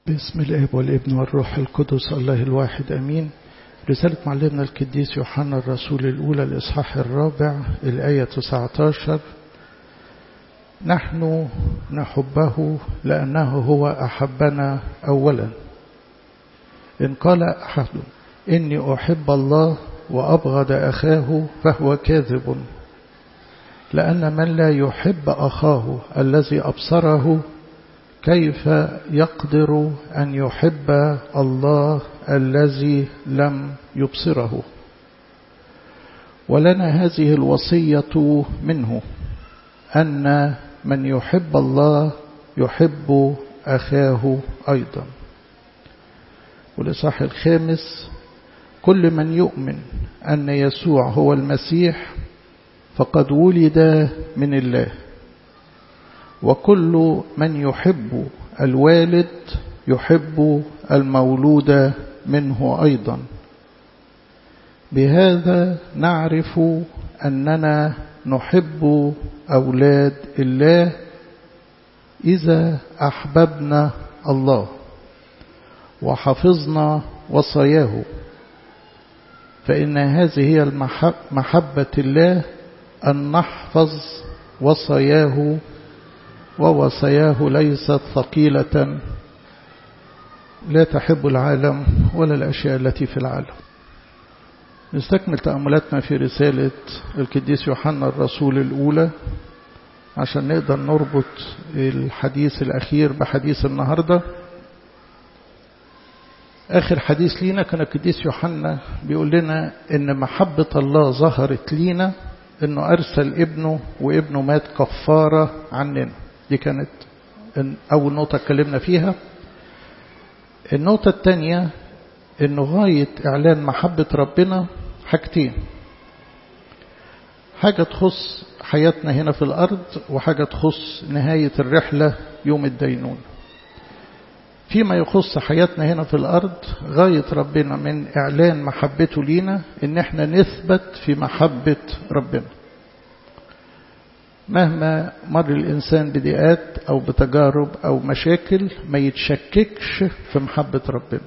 باسم الاب والابن والروح القدس الله الواحد امين رسالة معلمنا القديس يوحنا الرسول الأولى الإصحاح الرابع الآية 19 نحن نحبه لأنه هو أحبنا أولا إن قال أحد إني أحب الله وأبغض أخاه فهو كاذب لأن من لا يحب أخاه الذي أبصره كيف يقدر أن يحب الله الذي لم يبصره ولنا هذه الوصية منه أن من يحب الله يحب أخاه أيضا والإصحاح الخامس كل من يؤمن أن يسوع هو المسيح فقد ولد من الله وكل من يحب الوالد يحب المولود منه أيضا بهذا نعرف أننا نحب أولاد الله إذا أحببنا الله وحفظنا وصاياه فإن هذه هي محبة الله أن نحفظ وصاياه ووصاياه ليست ثقيلة لا تحب العالم ولا الأشياء التي في العالم نستكمل تأملاتنا في رسالة القديس يوحنا الرسول الأولى عشان نقدر نربط الحديث الأخير بحديث النهاردة آخر حديث لينا كان القديس يوحنا بيقول لنا إن محبة الله ظهرت لينا إنه أرسل ابنه وابنه مات كفارة عننا دي كانت أول نقطة اتكلمنا فيها النقطة الثانية إنه غاية إعلان محبة ربنا حاجتين حاجة تخص حياتنا هنا في الأرض وحاجة تخص نهاية الرحلة يوم الدينون فيما يخص حياتنا هنا في الأرض غاية ربنا من إعلان محبته لينا إن احنا نثبت في محبة ربنا مهما مر الإنسان بضيقات أو بتجارب أو مشاكل ما يتشككش في محبة ربنا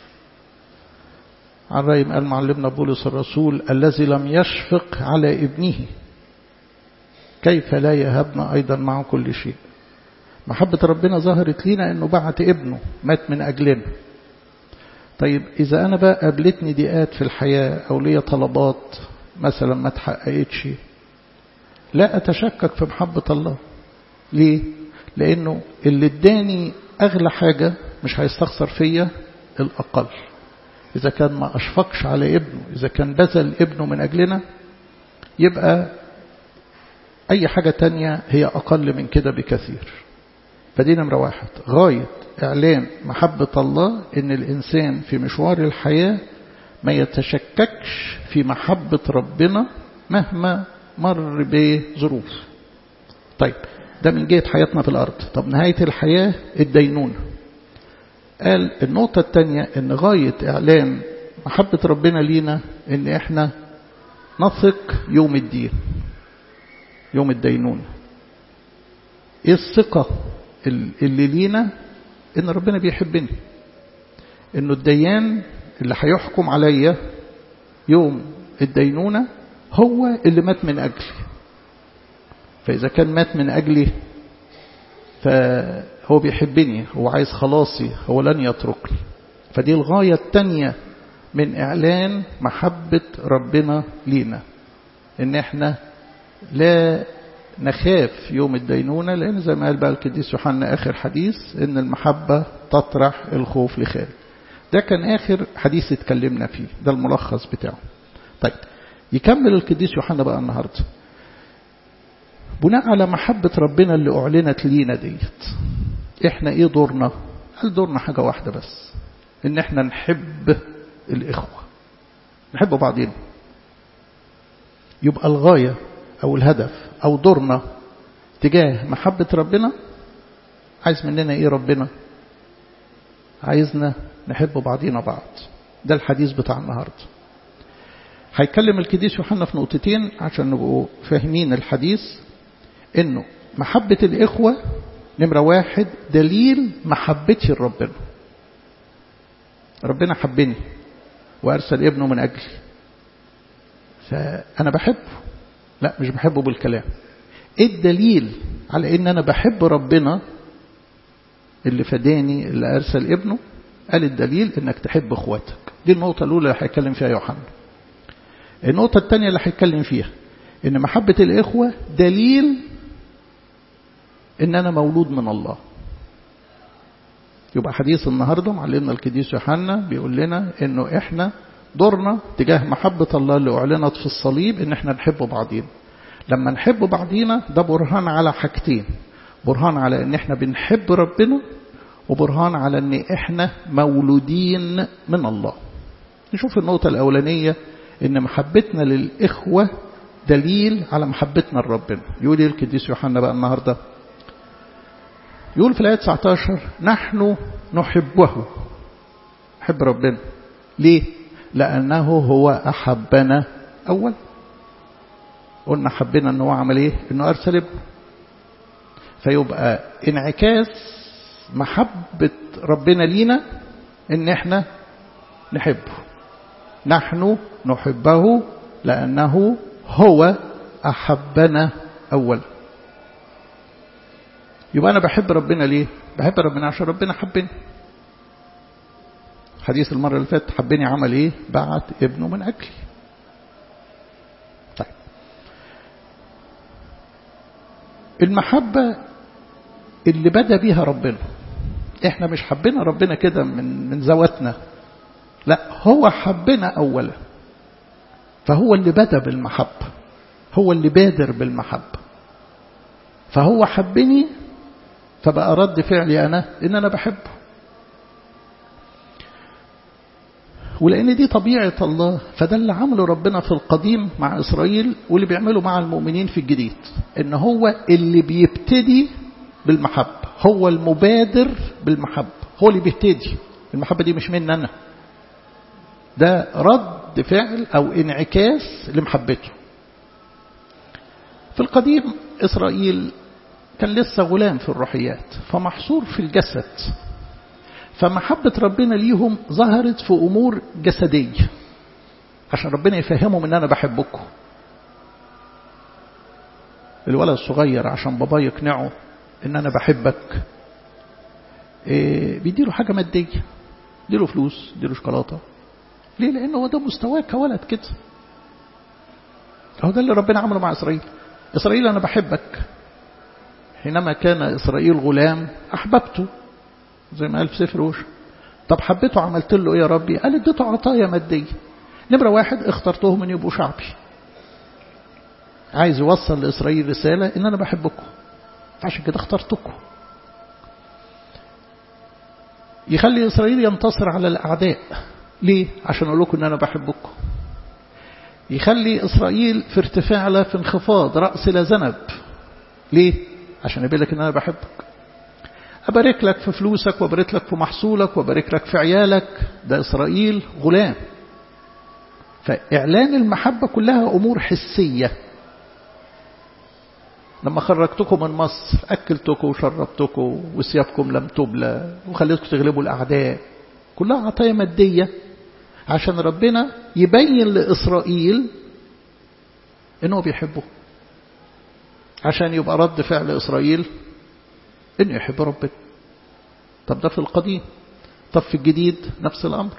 عن رأي قال معلمنا بولس الرسول الذي لم يشفق على ابنه كيف لا يهبنا أيضا معه كل شيء محبة ربنا ظهرت لنا أنه بعت ابنه مات من أجلنا طيب إذا أنا بقى قابلتني ضيقات في الحياة أو ليا طلبات مثلا ما تحققتش لا أتشكك في محبة الله ليه؟ لأنه اللي اداني أغلى حاجة مش هيستخسر فيا الأقل إذا كان ما أشفقش على ابنه إذا كان بذل ابنه من أجلنا يبقى أي حاجة تانية هي أقل من كده بكثير فدي نمرة واحد غاية إعلان محبة الله إن الإنسان في مشوار الحياة ما يتشككش في محبة ربنا مهما مر بظروف طيب ده من جهة حياتنا في الأرض طب نهاية الحياة الدينونة قال النقطة الثانية ان غاية اعلان محبة ربنا لينا ان احنا نثق يوم الدين يوم الدينونة ايه الثقة اللي لينا ان ربنا بيحبني انه الديان اللي هيحكم عليا يوم الدينونة هو اللي مات من أجلي فإذا كان مات من أجلي فهو بيحبني هو عايز خلاصي هو لن يتركني فدي الغاية التانية من إعلان محبة ربنا لينا إن إحنا لا نخاف يوم الدينونة لأن زي ما قال بقى القديس يوحنا آخر حديث إن المحبة تطرح الخوف لخارج ده كان آخر حديث اتكلمنا فيه ده الملخص بتاعه طيب يكمل القديس يوحنا بقى النهاردة بناء على محبة ربنا اللي أعلنت لينا ديت إحنا إيه دورنا هل دورنا حاجة واحدة بس إن إحنا نحب الإخوة نحب بعضين يبقى الغاية أو الهدف أو دورنا تجاه محبة ربنا عايز مننا إيه ربنا عايزنا نحب بعضينا بعض ده الحديث بتاع النهارده هيكلم القديس يوحنا في نقطتين عشان نبقوا فاهمين الحديث انه محبة الإخوة نمرة واحد دليل محبتي لربنا ربنا حبني وأرسل ابنه من أجلي فأنا بحبه لا مش بحبه بالكلام ايه الدليل على ان انا بحب ربنا اللي فداني اللي ارسل ابنه قال الدليل انك تحب اخواتك دي النقطة الاولى اللي هيتكلم فيها يوحنا النقطة الثانية اللي هيتكلم فيها ان محبة الاخوة دليل ان انا مولود من الله يبقى حديث النهاردة معلمنا القديس يوحنا بيقول لنا انه احنا دورنا تجاه محبة الله اللي اعلنت في الصليب ان احنا نحب بعضينا لما نحب بعضينا ده برهان على حاجتين برهان على ان احنا بنحب ربنا وبرهان على ان احنا مولودين من الله نشوف النقطة الاولانية ان محبتنا للاخوة دليل على محبتنا لربنا يقول ايه القديس يوحنا بقى النهارده يقول في الآية 19 نحن نحبه نحب ربنا ليه لأنه هو أحبنا أول قلنا حبنا أنه عمل إيه أنه أرسل ابنه فيبقى انعكاس محبة ربنا لينا ان احنا نحبه نحن نحبه لأنه هو أحبنا أولا يبقى أنا بحب ربنا ليه بحب ربنا عشان ربنا حبني حديث المرة اللي فاتت حبني عمل ايه بعت ابنه من أجلي طيب المحبة اللي بدأ بيها ربنا احنا مش حبينا ربنا كده من من ذواتنا لا هو حبنا أولا فهو اللي بدأ بالمحبة هو اللي بادر بالمحبة فهو حبني فبقى رد فعلي أنا إن أنا بحبه ولأن دي طبيعة الله فده اللي عمله ربنا في القديم مع إسرائيل واللي بيعمله مع المؤمنين في الجديد إن هو اللي بيبتدي بالمحبة هو المبادر بالمحبة هو اللي بيبتدي المحبة دي مش مني أنا ده رد فعل أو انعكاس لمحبته في القديم إسرائيل كان لسه غلام في الروحيات فمحصور في الجسد فمحبة ربنا ليهم ظهرت في أمور جسدية عشان ربنا يفهمهم ان أنا بحبكم الولد الصغير عشان بابا يقنعه ان أنا بحبك إيه بيديله حاجة مادية يديله فلوس يديله شوكولاتة ليه لأنه هو ده مستواه كولد كده هو ده اللي ربنا عمله مع إسرائيل إسرائيل أنا بحبك حينما كان إسرائيل غلام أحببته زي ما قال في سفر وش طب حبيته عملت له ايه يا ربي قال اديته عطايا مادية نمرة واحد اخترتهم ان يبقوا شعبي عايز يوصل لإسرائيل رسالة ان انا بحبكم عشان كده اخترتكم يخلي إسرائيل ينتصر على الأعداء ليه؟ عشان أقول لكم ان أنا بحبكم يخلي إسرائيل في ارتفاع لا في انخفاض رأس لا ذنب ليه؟ عشان يبين لك ان أنا بحبك أبارك لك في فلوسك وأبارك لك في محصولك وأبارك لك في عيالك ده إسرائيل غلام فإعلان المحبة كلها أمور حسية لما خرجتكم من مصر أكلتكم وشربتكم وثيابكم لم تبلى وخليتكم تغلبوا الأعداء كلها عطايا مادية عشان ربنا يبين لإسرائيل إنه بيحبه عشان يبقى رد فعل إسرائيل إنه يحب ربنا طب ده في القديم طب في الجديد نفس الأمر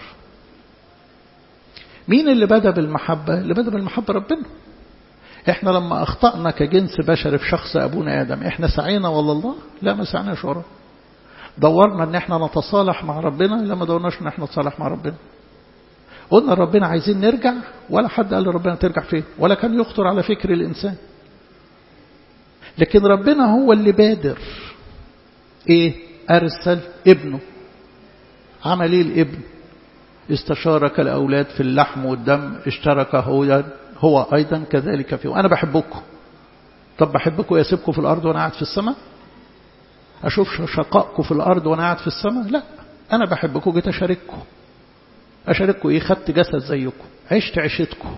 مين اللي بدأ بالمحبة اللي بدأ بالمحبة ربنا احنا لما أخطأنا كجنس بشري في شخص أبونا آدم احنا سعينا ولا الله لا ما سعناش ورا دورنا ان احنا نتصالح مع ربنا لا ما دورناش ان احنا نتصالح مع ربنا قلنا ربنا عايزين نرجع ولا حد قال لربنا ترجع فين ولا كان يخطر على فكر الإنسان لكن ربنا هو اللي بادر ايه ارسل ابنه عمل ايه الابن استشارك الاولاد في اللحم والدم اشترك هو هو ايضا كذلك فيه انا بحبكم طب بحبكم يسيبكم في الارض وانا قاعد في السماء اشوف شقائكم في الارض وانا قاعد في السماء لا انا بحبكم جيت اشارككم اشارككم ايه خدت جسد زيكم عشت عيشتكم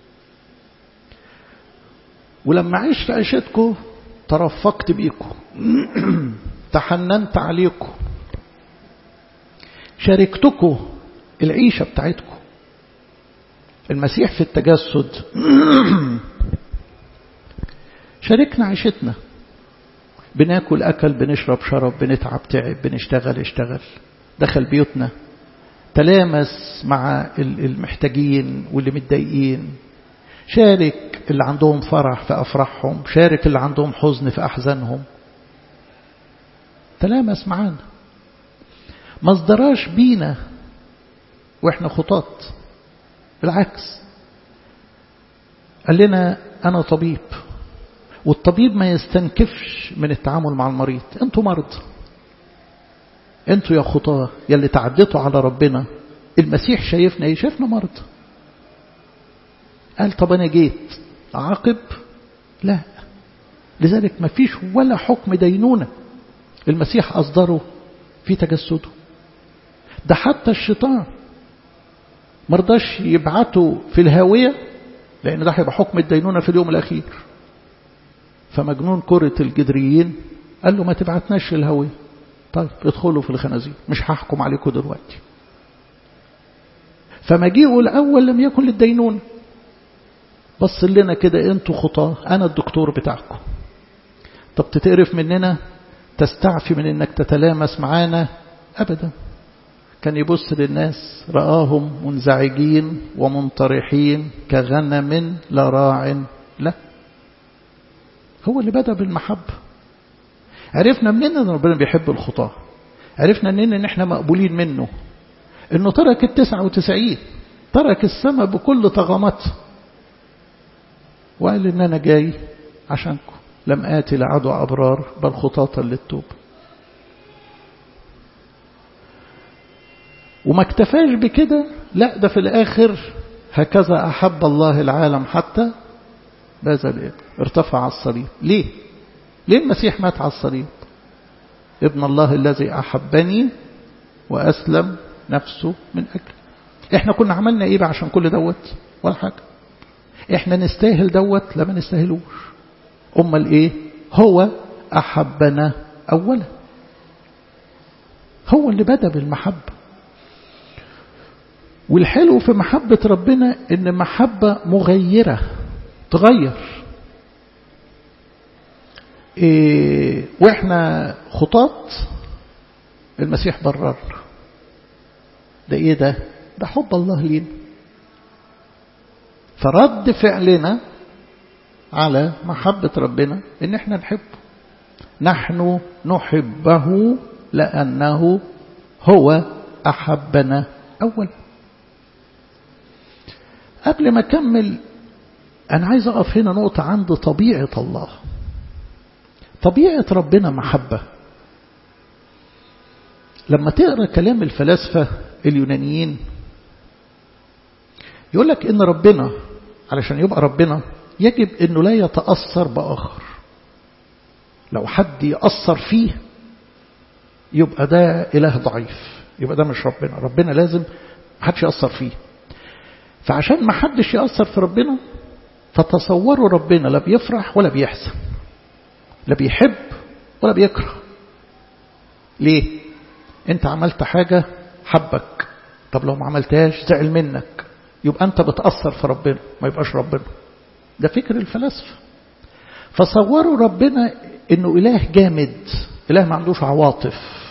ولما عشت عيشتكم ترفقت بيكم تحننت عليكم شاركتكم العيشة بتاعتكم المسيح في التجسد شاركنا عيشتنا بناكل أكل بنشرب شرب بنتعب تعب بنشتغل اشتغل دخل بيوتنا تلامس مع المحتاجين واللي متضايقين شارك اللي عندهم فرح في أفراحهم شارك اللي عندهم حزن في أحزانهم تلامس معانا ما اصدراش بينا واحنا خطاط بالعكس قال لنا أنا طبيب والطبيب ما يستنكفش من التعامل مع المريض انتوا مرضى انتوا يا خطاه يلي تعديتوا على ربنا المسيح شايفنا ايه شايفنا مرضى قال طب انا جيت اعاقب لا لذلك ما فيش ولا حكم دينونة المسيح أصدره في تجسده ده حتى الشيطان مرضاش يبعته في الهاوية لأن ده هيبقى حكم الدينونة في اليوم الأخير فمجنون كرة الجدريين قال له ما تبعتناش الهوية طيب ادخلوا في الخنازير مش هحكم عليكم دلوقتي فمجيئه الأول لم يكن للدينون بص لنا كده انتوا خطاه أنا الدكتور بتاعكم طب تتقرف مننا تستعفي من انك تتلامس معانا أبدا كان يبص للناس رآهم منزعجين ومنطرحين كغنم لا راع له هو اللي بدأ بالمحبة عرفنا منين ان ربنا بيحب الخطاة عرفنا منين ان احنا مقبولين منه انه ترك التسعة وتسعين ترك السماء بكل طغمته وقال ان انا جاي عشانكم لم آتي لعدو أبرار بل خطاطا للتوب وما اكتفاش بكده لا ده في الآخر هكذا أحب الله العالم حتى بذل ارتفع على الصليب ليه ليه المسيح مات على الصليب ابن الله الذي أحبني وأسلم نفسه من أجل احنا كنا عملنا ايه بقى عشان كل دوت ولا حاجة احنا نستاهل دوت لا ما نستاهلوش امال ايه هو أحبنا أولا هو اللي بدأ بالمحبة والحلو في محبة ربنا ان محبة مغيرة تغير إيه واحنا خطاط المسيح بررنا ده ايه ده ده حب الله لينا فرد فعلنا على محبة ربنا ان احنا نحبه نحن نحبه لأنه هو أحبنا أولا قبل ما أكمل أنا عايز أقف هنا نقطة عند طبيعة الله طبيعة ربنا محبة لما تقرأ كلام الفلاسفة اليونانيين يقول لك إن ربنا علشان يبقى ربنا يجب أنه لا يتأثر بآخر لو حد يأثر فيه يبقى ده إله ضعيف يبقى ده مش ربنا ربنا لازم محدش يأثر فيه فعشان ما حدش يأثر في ربنا فتصوروا ربنا لا بيفرح ولا بيحزن لا بيحب ولا بيكره ليه انت عملت حاجة حبك طب لو ما عملتهاش زعل منك يبقى انت بتأثر في ربنا ما يبقاش ربنا ده فكر الفلاسفة فصوروا ربنا انه اله جامد اله ما عندوش عواطف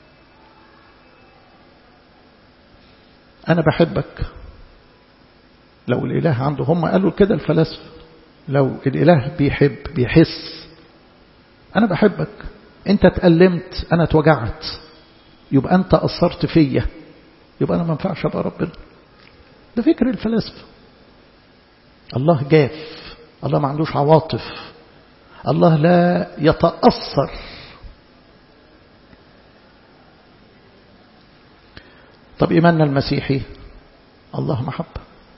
انا بحبك لو الاله عنده هم قالوا كده الفلاسفة لو الاله بيحب بيحس انا بحبك انت اتألمت انا اتوجعت يبقى انت اثرت فيا يبقى انا ما ينفعش ابقى ربنا ده فكر الفلاسفة الله جاف الله ما عندوش عواطف الله لا يتأثر طب إيماننا المسيحي الله محبة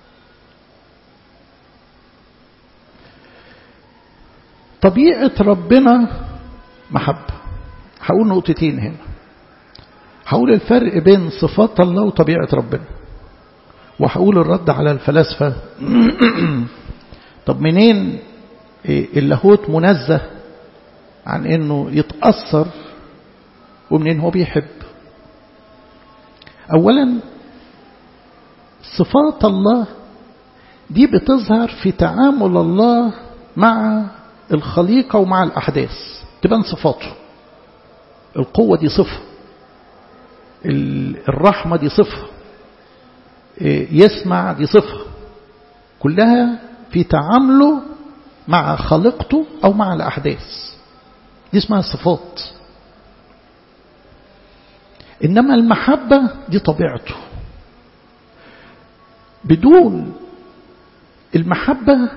طبيعة ربنا محبة هقول نقطتين هنا هقول الفرق بين صفات الله وطبيعة ربنا وهقول الرد على الفلاسفة طب منين اللاهوت منزه عن انه يتأثر ومنين هو بيحب اولا صفات الله دي بتظهر في تعامل الله مع الخليقة ومع الأحداث تبان صفاته القوة دي صفة الرحمة دي صفة يسمع دي صفة كلها في تعامله مع خلقته أو مع الأحداث دي اسمها الصفات إنما المحبة دي طبيعته بدون المحبة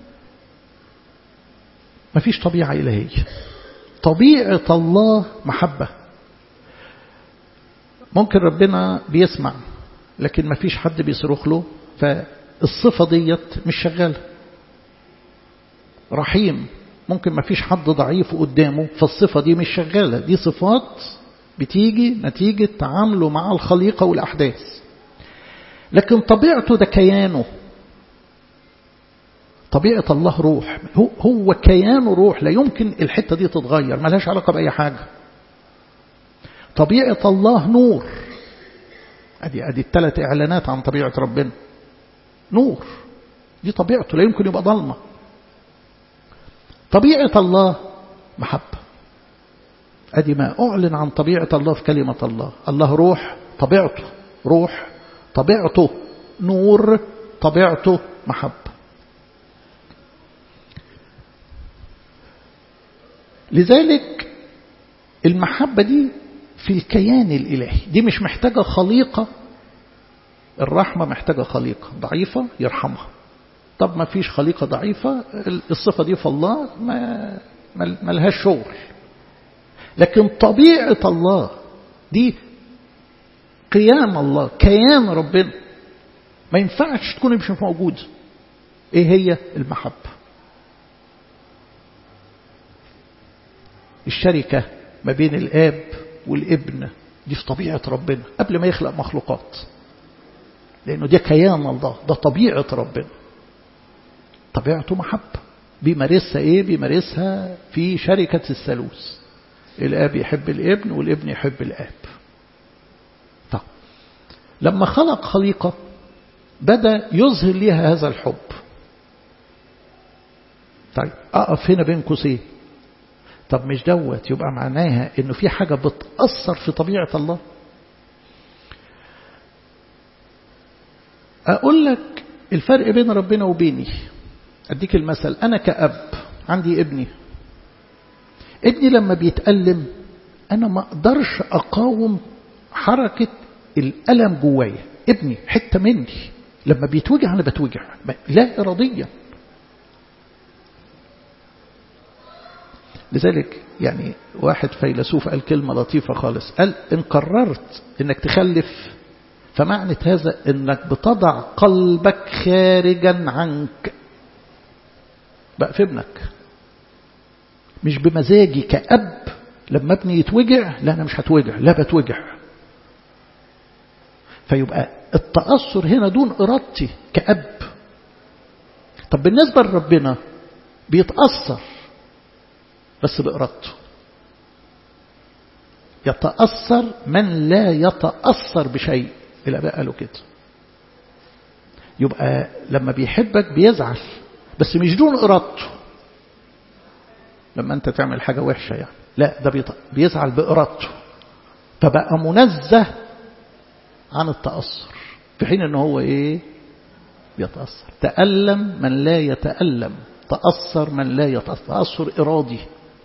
مفيش طبيعة إلهية طبيعة الله محبة ممكن ربنا بيسمع لكن مفيش حد بيصرخ له فالصفة ديت مش شغالة رحيم ممكن مفيش حد ضعيف قدامه فالصفة دي مش شغالة دي صفات بتيجي نتيجة تعامله مع الخليقة والأحداث لكن طبيعته ده كيانه طبيعة الله روح هو, هو كيانه روح لا يمكن الحتة دي تتغير ملهاش علاقة بأي حاجة طبيعة الله نور أدي أدي الثلاث إعلانات عن طبيعة ربنا نور دي طبيعته لا يمكن يبقى ضلمة طبيعة الله محبة أدي ما أعلن عن طبيعة الله في كلمة الله الله روح طبيعته روح طبيعته نور طبيعته محبة لذلك المحبة دي في الكيان الإلهي دي مش محتاجة خليقة الرحمة محتاجة خليقة ضعيفة يرحمها طب ما فيش خليقة ضعيفة الصفة دي في الله ما ملهاش شغل لكن طبيعة الله دي قيام الله كيان ربنا ما ينفعش تكون مش موجود ايه هي المحبة الشركة ما بين الآب والابن دي في طبيعة ربنا قبل ما يخلق مخلوقات لأنه ده كيان الله ده طبيعة ربنا طبيعته محبة بيمارسها ايه بيمارسها في شركة الثالوث الآب يحب الابن والابن يحب الآب طب لما خلق خليقة بدأ يظهر لها هذا الحب طيب أقف هنا بين قوسين طب مش دوت يبقى معناها انه في حاجة بتأثر في طبيعة الله أقول لك الفرق بين ربنا وبيني أديك المثل أنا كأب عندي ابني ابني لما بيتألم أنا ما أقدرش أقاوم حركة الألم جوايا ابني حتة مني لما بيتوجع أنا بتوجع لا إراديا لذلك يعني واحد فيلسوف قال كلمة لطيفة خالص قال إن قررت إنك تخلف فمعنى هذا إنك بتضع قلبك خارجا عنك بقى في ابنك مش بمزاجي كأب لما ابني يتوجع لا أنا مش هتوجع لا بتوجع فيبقى التأثر هنا دون إرادتي كأب طب بالنسبة لربنا بيتأثر بس بإرادته يتأثر من لا يتأثر بشيء الآباء قالوا كده يبقى لما بيحبك بيزعل بس مش دون إرادته لما أنت تعمل حاجة وحشة يعني لا ده بيزعل بإرادته فبقى منزه عن التأثر في حين أنه هو إيه بيتأثر تألم من لا يتألم تأثر من لا يتأثر تأثر إرادي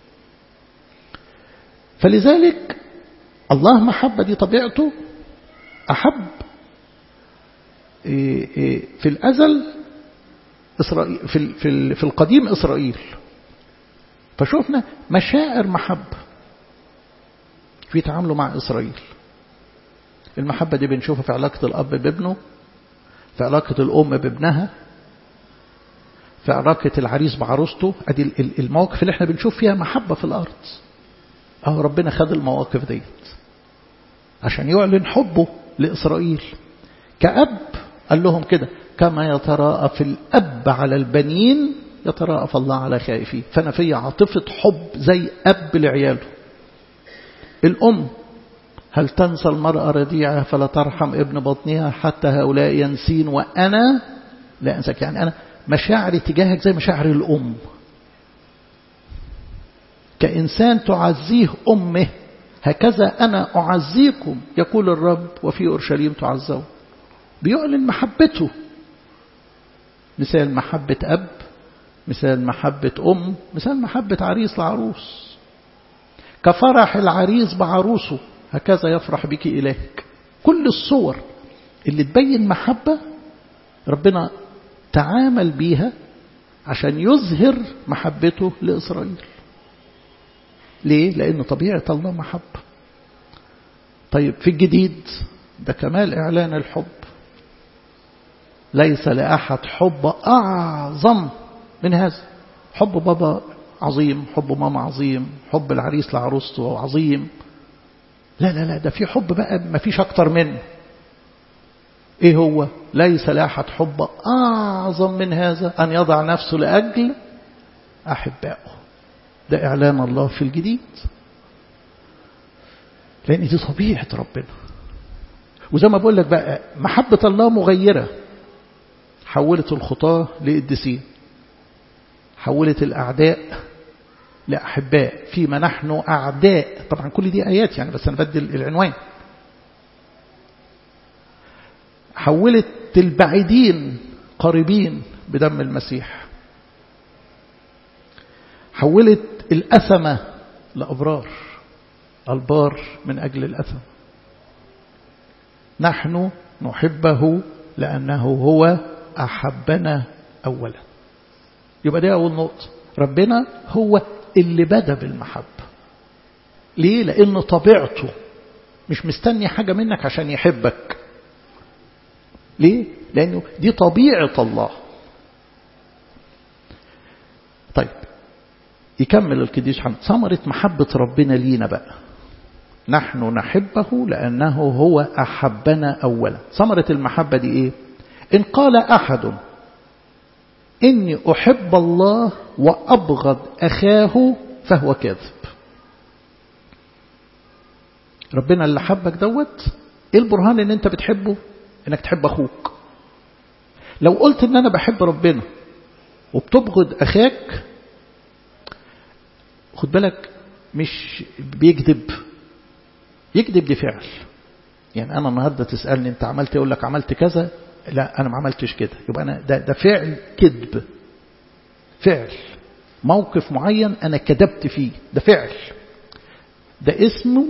فلذلك الله محبة دي طبيعته أحب في الأزل إسرائيل في في في القديم إسرائيل فشوفنا مشاعر محبة في تعامله مع إسرائيل المحبة دي بنشوفها في علاقة الأب بابنه في علاقة الأم بابنها في علاقة العريس بعروسته أدي المواقف اللي احنا بنشوف فيها محبة في الأرض أهو ربنا خد المواقف ديت عشان يعلن حبه لإسرائيل كأب قال لهم كده كما يتراءف الأب على البنين يتراءف الله على خائفين فأنا في عاطفة حب زي أب لعياله الأم هل تنسى المرأة رضيعة فلا ترحم ابن بطنها حتى هؤلاء ينسين وأنا لا أنساك يعني أنا مشاعري تجاهك زي مشاعر الأم كإنسان تعزيه أمه هكذا أنا أعزيكم يقول الرب وفي أورشليم تعزون بيعلن محبته مثال محبة أب مثال محبة أم مثال محبة عريس لعروس كفرح العريس بعروسه هكذا يفرح بك إلهك كل الصور اللي تبين محبة ربنا تعامل بيها عشان يظهر محبته لإسرائيل ليه؟ لأن طبيعة الله محبة طيب في الجديد ده كمال إعلان الحب ليس لأحد حب أعظم من هذا حب بابا عظيم حب ماما عظيم حب العريس لعروسته عظيم لا لا لا ده في حب بقى ما فيش أكتر منه إيه هو ليس لأحد حب أعظم من هذا أن يضع نفسه لأجل أحبائه ده إعلان الله في الجديد لأن دي طبيعة ربنا وزي ما بقول لك بقى محبة الله مغيرة حولت الخطاة لقديسين حولت الأعداء لأحباء فيما نحن أعداء طبعا كل دي آيات يعني بس أنا بدل العنوان حولت البعيدين قريبين بدم المسيح حولت الأثمة لأبرار البار من أجل الأثم نحن نحبه لأنه هو أحبنا أولا يبقى دي أول نقطة ربنا هو اللي بدأ بالمحبة ليه؟ لأن طبيعته مش مستني حاجة منك عشان يحبك ليه؟ لأنه دي طبيعة الله طيب يكمل القديس حمد ثمرة محبة ربنا لينا بقى نحن نحبه لأنه هو أحبنا أولا ثمرة المحبة دي إيه إن قال أحد إني أحب الله وأبغض أخاه فهو كاذب ربنا اللي حبك دوت إيه البرهان إن أنت بتحبه إنك تحب أخوك لو قلت إن أنا بحب ربنا وبتبغض أخاك خد بالك مش بيكذب يكذب دي فعل يعني أنا النهاردة تسألني أنت عملت يقول لك عملت كذا لا أنا ما عملتش كده يبقى أنا ده, ده فعل كذب فعل موقف معين أنا كذبت فيه ده فعل ده اسمه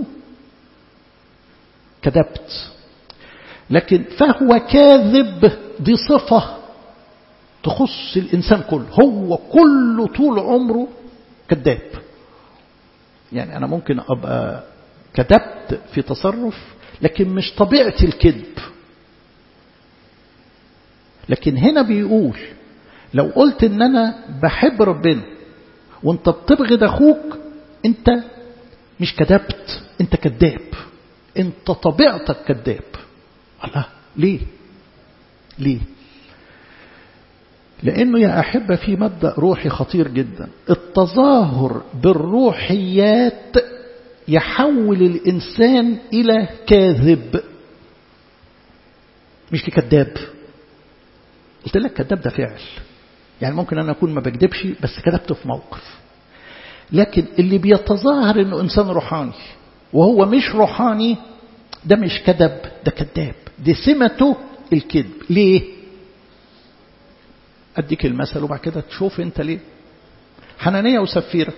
كذبت لكن فهو كاذب دي صفة تخص الإنسان كله هو كله طول عمره كذاب يعني أنا ممكن أبقى كذبت في تصرف لكن مش طبيعتي الكذب لكن هنا بيقول لو قلت ان انا بحب ربنا وانت بتبغض اخوك انت مش كذبت انت كذاب انت طبيعتك كذاب الله ليه ليه لانه يا احبه في مبدا روحي خطير جدا التظاهر بالروحيات يحول الانسان الى كاذب مش لكذاب قلت لك كذاب ده فعل يعني ممكن أنا أكون ما بكذبش بس كذبت في موقف لكن اللي بيتظاهر أنه إنسان روحاني وهو مش روحاني ده مش كذب ده كذاب دي سمته الكذب ليه أديك المثل وبعد كده تشوف أنت ليه حنانية وسفيرة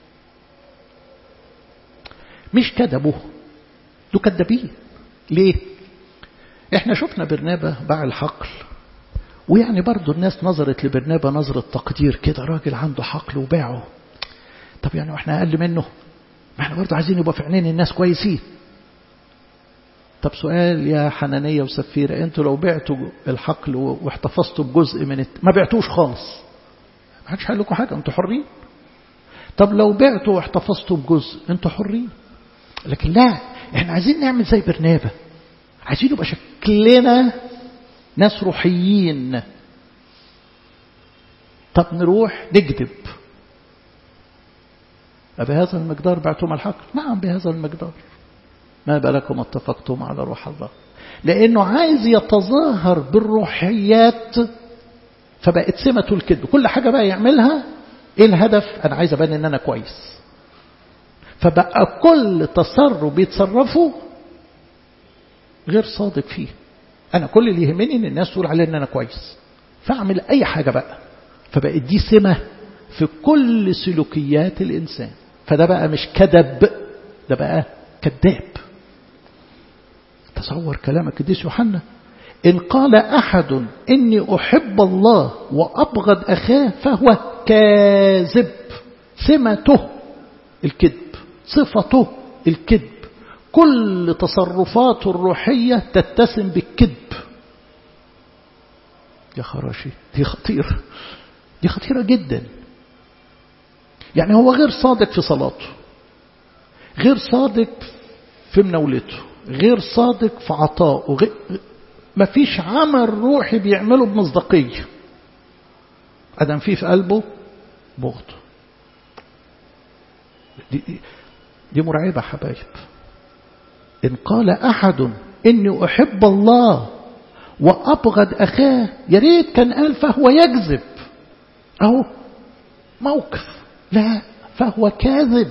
مش كذبوا دول كذابين ليه احنا شفنا برنابة باع الحقل ويعني برضو الناس نظرت لبرنابة نظرة تقدير كده راجل عنده حقل وباعه طب يعني واحنا أقل منه ما احنا برضو عايزين يبقى في عينين الناس كويسين طب سؤال يا حنانية وسفيرة انتوا لو بعتوا الحقل واحتفظتوا بجزء من الت... ما بعتوش خالص ما حدش هيقول لكم حاجة انتوا حرين طب لو بعتوا واحتفظتوا بجزء انتوا حرين لكن لا احنا عايزين نعمل زي برنابة عايزين يبقى شكلنا ناس روحيين طب نروح نكذب بهذا المقدار بعتم الحق نعم بهذا المقدار ما بالكم اتفقتم على روح الله لأنه عايز يتظاهر بالروحيات فبقت سمته الكذب كل حاجة بقى يعملها ايه الهدف انا عايز ابان ان انا كويس فبقى كل تصرف بيتصرفه غير صادق فيه انا كل اللي يهمني ان الناس تقول عليه ان انا كويس فاعمل اي حاجة بقى فبقت دي سمة في كل سلوكيات الانسان فده بقى مش كذب ده بقى كذاب تصور كلام القديس يوحنا إن قال أحد إني أحب الله وأبغض أخاه فهو كاذب سمته الكذب صفته الكذب كل تصرفاته الروحية تتسم بالكذب يا خراشي دي خطيرة دي خطيرة جدا يعني هو غير صادق في صلاته غير صادق في مناولته غير صادق في عطائه غير ما فيش عمل روحي بيعمله بمصداقية أدم فيه في قلبه بغض دي, دي مرعبة حبايب إن قال أحد إني أحب الله وأبغض أخاه يا ريت كان قال فهو يكذب أهو موقف لا فهو كاذب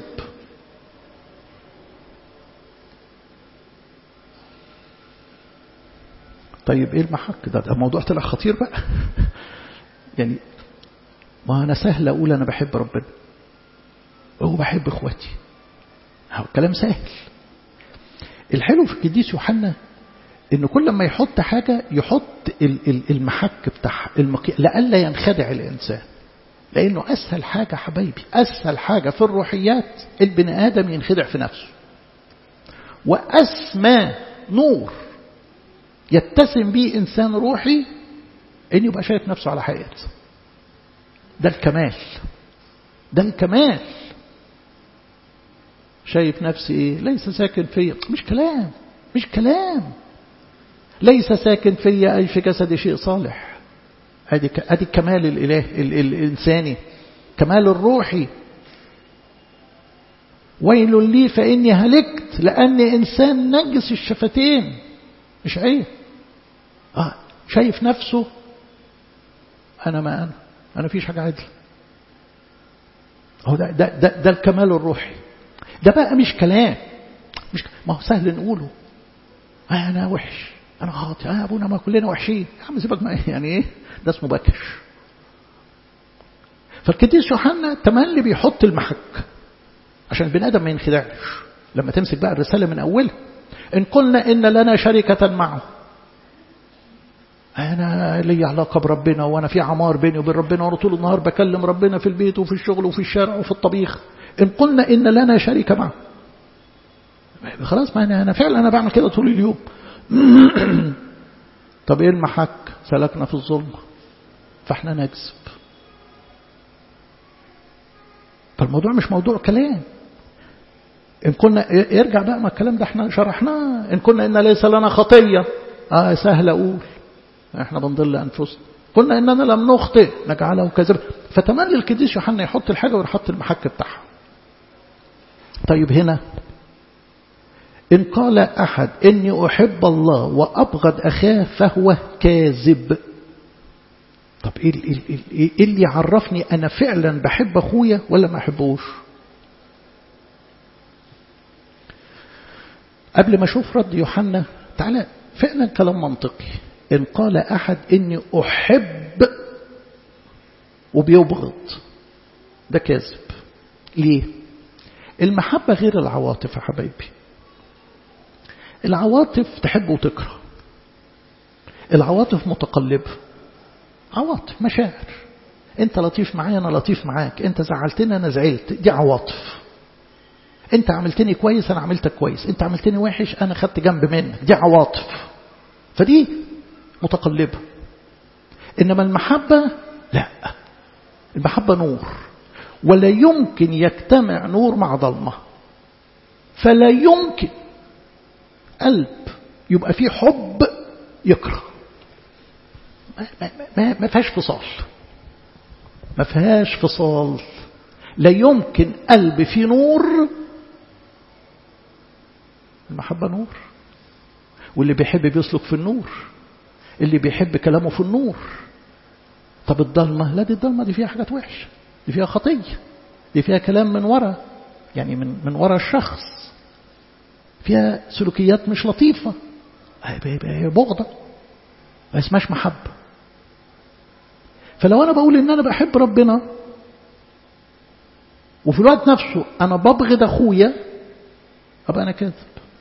طيب ايه المحك ده ده الموضوع طلع خطير بقى يعني ما انا سهل اقول انا بحب ربنا وبحب اخواتي هو الكلام سهل الحلو في القديس يوحنا انه كل ما يحط حاجه يحط المحك بتاعها المقي... لئلا ينخدع الانسان لانه اسهل حاجه حبايبي اسهل حاجه في الروحيات البني ادم ينخدع في نفسه واسمى نور يتسم به إنسان روحي إن يبقى شايف نفسه على حقيقته ده الكمال ده الكمال شايف نفسي إيه ليس ساكن فيا مش كلام مش كلام ليس ساكن فيا أي في جسدي شيء صالح ادي ادي الكمال الاله ال الانساني كمال الروحي ويل لي فاني هلكت لاني انسان نجس الشفتين مش عيب آه شايف نفسه أنا ما أنا أنا فيش حاجة عدل هو ده, ده, ده, ده الكمال الروحي ده بقى مش كلام مش ما هو سهل نقوله آه أنا وحش أنا خاطئ آه أبونا ما كلنا وحشين يا عم سيبك ما يعني إيه ده اسمه بكش فالقديس يوحنا تملي بيحط المحك عشان البني آدم ما ينخدعش لما تمسك بقى الرسالة من أولها إن قلنا إن لنا شركة معه أنا لي علاقة بربنا وأنا في عمار بيني وبين ربنا وأنا طول النهار بكلم ربنا في البيت وفي الشغل وفي الشارع وفي الطبيخ إن قلنا إن لنا شركة معه خلاص ما أنا, أنا فعلا أنا بعمل كده طول اليوم طب إيه المحك سلكنا في الظلم فإحنا نكذب فالموضوع مش موضوع كلام إن كنا يرجع بقى ما الكلام ده احنا شرحناه إن كنا إن ليس لنا خطية آه سهل أقول احنا بنضل أنفسنا قلنا إننا لم نخطئ نجعله كذب فتملي القديس يوحنا يحط الحاجة ويحط المحك بتاعها طيب هنا إن قال أحد إني أحب الله وأبغض أخاه فهو كاذب طب إيه, إيه, إيه, إيه اللي يعرفني أنا فعلا بحب أخويا ولا ما أحبوش قبل ما أشوف رد يوحنا تعالى فعلا كلام منطقي إن قال أحد إني أحب وبيبغض ده كاذب ليه المحبة غير العواطف يا حبايبي العواطف تحب وتكره العواطف متقلبة عواطف مشاعر انت لطيف معايا انا لطيف معاك انت زعلتني انا زعلت دي عواطف انت عملتني كويس انا عملتك كويس انت عملتني وحش انا خدت جنب منك دي عواطف فدي متقلبة انما المحبة لا المحبة نور ولا يمكن يجتمع نور مع ظلمة فلا يمكن قلب يبقى فيه حب يكره ما, ما, ما, ما فيهاش فصال ما فيهاش فصال لا يمكن قلب فيه نور المحبة نور واللي بيحب بيسلك في النور اللي بيحب كلامه في النور طب الضلمة لا دي الضلمة دي فيها حاجات وحشة دي فيها خطية دي فيها كلام من ورا يعني من من ورا الشخص فيها سلوكيات مش لطيفة هي بغضة ما اسمهاش محبة فلو أنا بقول إن أنا بحب ربنا وفي الوقت نفسه أنا ببغض أخويا أبقى أنا كاذب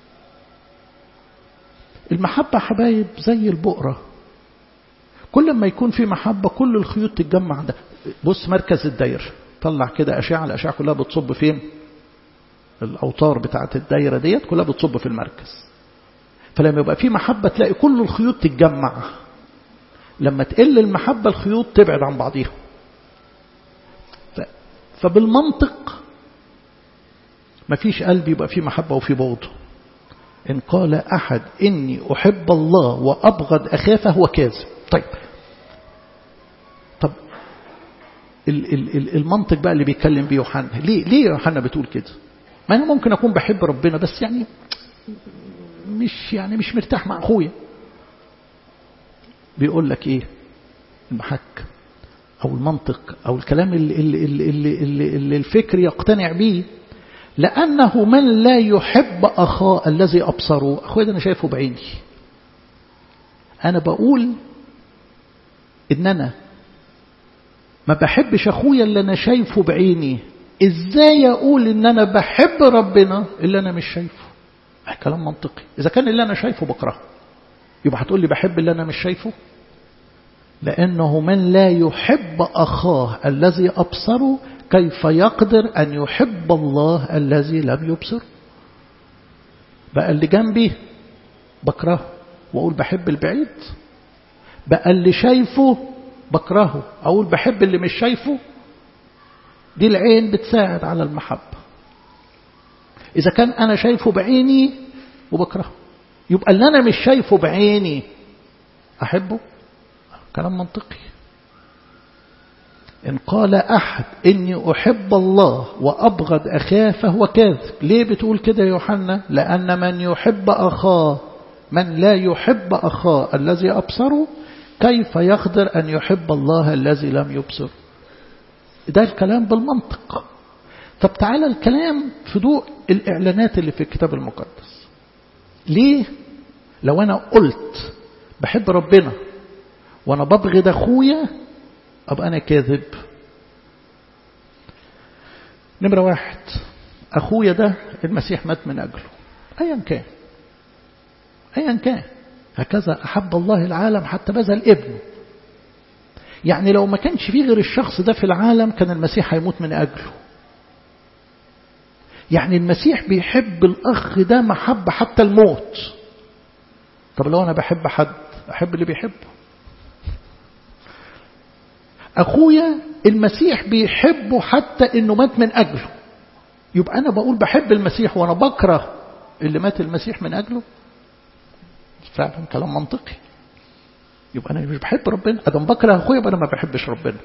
المحبة حبايب زي البقرة كل ما يكون في محبة كل الخيوط تتجمع ده بص مركز الدايرة طلع كده أشعة الأشعة كلها بتصب فين الأوتار بتاعة الدايرة ديت كلها بتصب في المركز فلما يبقى في محبة تلاقي كل الخيوط تتجمع لما تقل المحبة الخيوط تبعد عن بعضيها فبالمنطق ما فيش قلب يبقى فيه محبة وفيه بغض إن قال أحد إني أحب الله وأبغض أخاه فهو كاذب طيب طب المنطق بقى اللي بيتكلم بيه يوحنا ليه ليه يوحنا بتقول كده ما أنا ممكن أكون بحب ربنا بس يعني مش يعني مش مرتاح مع أخويا بيقول لك إيه المحك أو المنطق أو الكلام اللي, اللي, اللي, اللي, اللي الفكر يقتنع به لأنه من لا يحب أخاه الذي أبصره أخويا ده أنا شايفه بعيني أنا بقول إن أنا ما بحبش أخويا اللي أنا شايفه بعيني إزاي أقول إن أنا بحب ربنا اللي أنا مش شايفه كلام منطقي إذا كان اللي أنا شايفه بكرهه يبقى هتقول لي بحب اللي أنا مش شايفه لأنه من لا يحب أخاه الذي أبصره كيف يقدر أن يحب الله الذي لم يبصر بقى اللي جنبي بكرهه وأقول بحب البعيد بقى اللي شايفه بكرهه أقول بحب اللي مش شايفه دي العين بتساعد على المحبة إذا كان أنا شايفه بعيني وبكرهه يبقى اللي أنا مش شايفه بعيني أحبه كلام منطقي إن قال أحد إني أحب الله وأبغض أخاه فهو كاذب ليه بتقول كده يا يوحنا لأن من يحب أخاه من لا يحب أخاه الذي أبصره كيف يقدر أن يحب الله الذي لم يبصر ده الكلام بالمنطق طب تعالى الكلام في ضوء الإعلانات اللي في الكتاب المقدس ليه لو أنا قلت بحب ربنا وأنا ببغض أخويا أبقى أنا كاذب نمرة واحد أخويا ده المسيح مات من أجله أيا كان أيا كان هكذا أحب الله العالم حتى بذل ابنه يعني لو ما كانش فيه غير الشخص ده في العالم كان المسيح هيموت من أجله يعني المسيح بيحب الأخ ده محبة حتى الموت طب لو أنا بحب حد أحب اللي بيحبه أخويا المسيح بيحبه حتى إنه مات من أجله يبقى أنا بقول بحب المسيح وأنا بكره اللي مات المسيح من أجله فعلا كلام منطقي يبقى أنا مش بحب ربنا أدم بكره أخويا يبقى أنا ما بحبش ربنا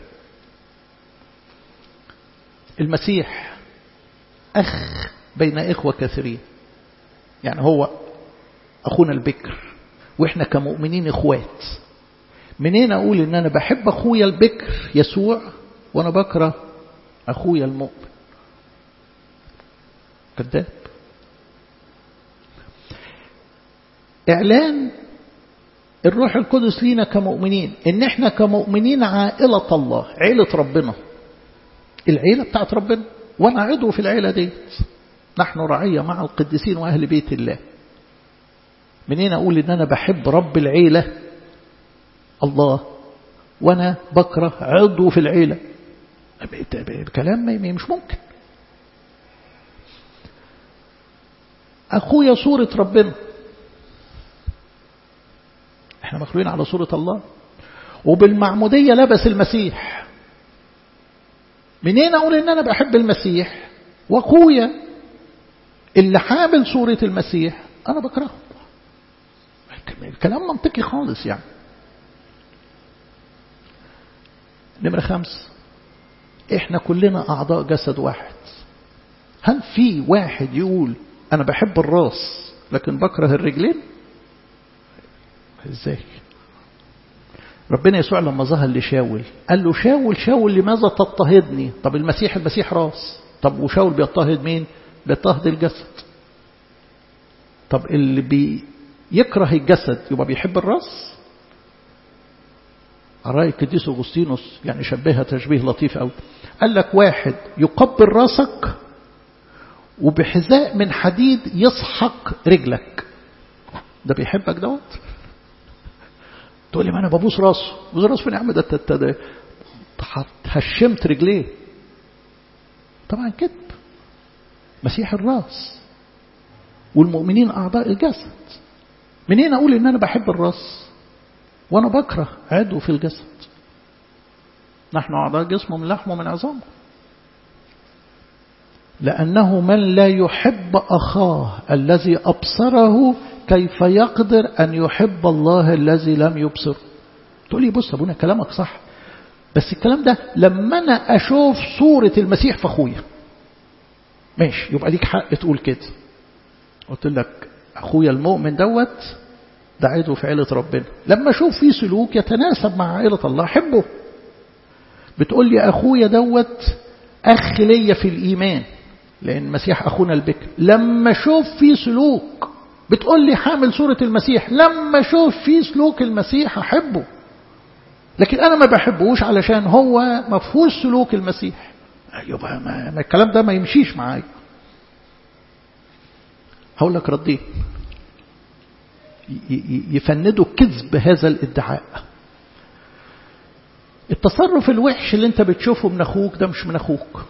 المسيح أخ بين إخوة كثيرين يعني هو أخونا البكر وإحنا كمؤمنين إخوات منين أقول إن أنا بحب أخويا البكر يسوع وأنا بكره أخويا المؤمن كذاب إعلان الروح القدس لينا كمؤمنين إن إحنا كمؤمنين عائلة الله عيلة ربنا العيلة بتاعت ربنا وأنا عضو في العيلة دي نحن رعية مع القديسين وأهل بيت الله منين أقول إن أنا بحب رب العيلة الله وأنا بكره عضو في العيلة كلام مش ممكن أخويا صورة ربنا احنا مخلوقين على صورة الله وبالمعمودية لبس المسيح منين أقول إن أنا بحب المسيح وأخويا اللي حامل صورة المسيح أنا بكرهه الكلام منطقي خالص يعني نمرة خمس احنا كلنا أعضاء جسد واحد هل في واحد يقول أنا بحب الراس لكن بكره الرجلين ازاي ربنا يسوع لما ظهر لشاول قال له شاول شاول لماذا تضطهدني طب المسيح المسيح راس طب وشاول بيضطهد مين بيضطهد الجسد طب اللي بيكره الجسد يبقى بيحب الراس رأي القديس أغسطينوس يعني شبهها تشبيه لطيف قوي قال لك واحد يقبل راسك وبحذاء من حديد يسحق رجلك ده بيحبك دوت تقول لي ما انا ببوس راسه ببوس راسه فين يا عم ده انت هشمت رجليه طبعا كذب مسيح الراس والمؤمنين اعضاء الجسد منين اقول ان انا بحب الراس وانا بكره عضو في الجسد نحن اعضاء جسمه من لحمه من عظامه لأنه من لا يحب أخاه الذي أبصره كيف يقدر أن يحب الله الذي لم يبصره تقول لي بص أبونا كلامك صح بس الكلام ده لما أنا أشوف صورة المسيح في أخويا ماشي يبقى ليك حق تقول كده قلت لك أخويا المؤمن دوت ده عيده في عيلة ربنا لما أشوف فيه سلوك يتناسب مع عيلة الله أحبه بتقول لي أخويا دوت أخ ليا في الإيمان لأن المسيح أخونا البكر لما أشوف فيه سلوك بتقول لي حامل صورة المسيح لما أشوف فيه سلوك المسيح أحبه لكن أنا ما بحبوش علشان هو ما فيهوش سلوك المسيح يبقى ما ما الكلام ده ما يمشيش معايا هقول لك ردين يفندوا كذب هذا الادعاء التصرف الوحش اللي انت بتشوفه من اخوك ده مش من اخوك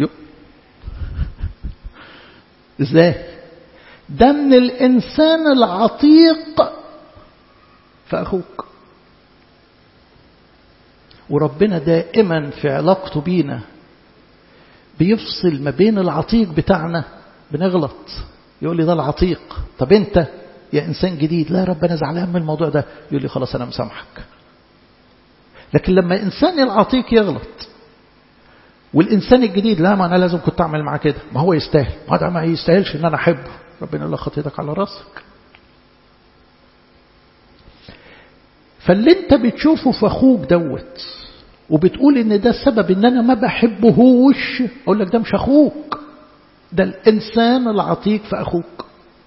ازاي ده من الانسان العتيق في اخوك وربنا دائما في علاقته بينا بيفصل ما بين العتيق بتاعنا بنغلط يقول لي ده العتيق طب انت يا انسان جديد لا رب انا زعلان من الموضوع ده يقول لي خلاص انا مسامحك لكن لما انسان العتيق يغلط والإنسان الجديد لا ما أنا لازم كنت أعمل معاه كده ما هو يستاهل ما ده ما يستاهلش إن أنا أحبه ربنا يقول لك خطيتك على راسك فاللي أنت بتشوفه في أخوك دوت وبتقول إن ده السبب إن أنا ما بحبهوش أقول لك ده مش أخوك ده الإنسان العتيق في أخوك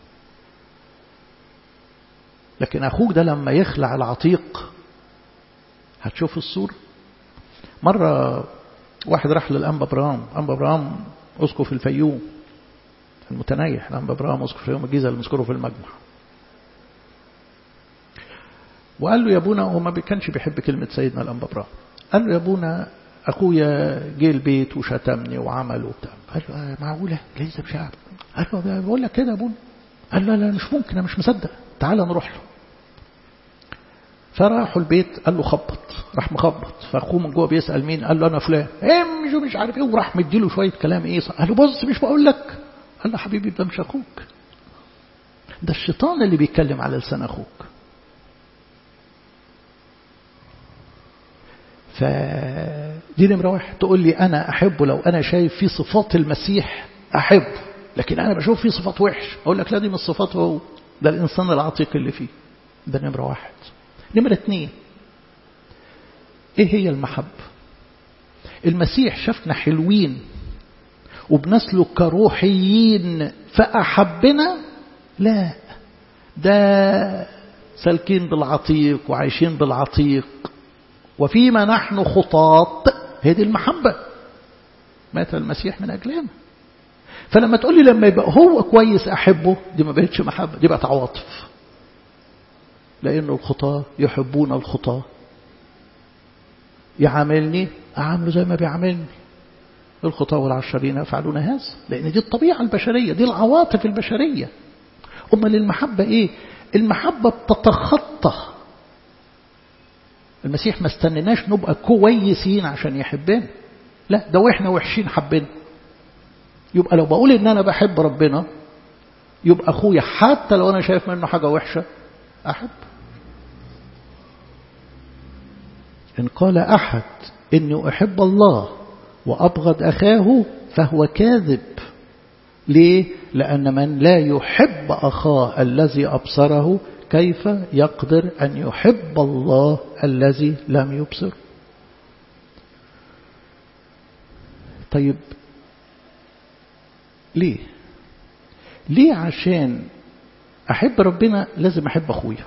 لكن أخوك ده لما يخلع العتيق هتشوف الصورة مرة واحد راح للأنبا برام أنبا برام أسقف الفيوم المتنيح الأنبا برام أسقف الفيوم الجيزة اللي مذكره في المجمع وقال له يا ابونا هو ما كانش بيحب كلمة سيدنا الأنبا برام قال له يا ابونا أخويا جه البيت وشتمني وعمل وبتاع قال له آه معقولة ليس بشعب قال له بقول لك كده يا ابونا قال له لا مش ممكن أنا مش مصدق تعال نروح له فراحوا البيت قال له خبط راح مخبط فاخوه من جوه بيسال مين قال له انا فلان امشي مش عارف ايه وراح مديله شويه كلام ايه قال له بص مش بقول لك قال له حبيبي ده مش اخوك ده الشيطان اللي بيتكلم على لسان اخوك فدي نمرة واحد تقول لي أنا أحبه لو أنا شايف فيه صفات المسيح أحبه لكن أنا بشوف فيه صفات وحش أقول لك لا دي من صفاته هو ده الإنسان العتيق اللي فيه ده نمرة واحد نمرة اثنين ايه هي المحبة المسيح شافنا حلوين وبنسلك كروحيين فأحبنا لا ده سالكين بالعتيق وعايشين بالعتيق وفيما نحن خطاط هي دي المحبة مات المسيح من أجلنا فلما تقول لي لما يبقى هو كويس أحبه دي ما بقتش محبة دي بقت عواطف لأن الخطاة يحبون الخطاة يعاملني أعامله زي ما بيعاملني الخطاة والعشرين يفعلون هذا لأن دي الطبيعة البشرية دي العواطف البشرية أمال المحبة إيه المحبة بتتخطى المسيح ما استنناش نبقى كويسين عشان يحبنا لا ده واحنا وحشين حبنا يبقى لو بقول ان انا بحب ربنا يبقى اخويا حتى لو انا شايف منه حاجة وحشة احب إن قال أحد إني أحب الله وأبغض أخاه فهو كاذب ليه؟ لأن من لا يحب أخاه الذي أبصره كيف يقدر أن يحب الله الذي لم يبصر طيب ليه ليه عشان أحب ربنا لازم أحب أخويا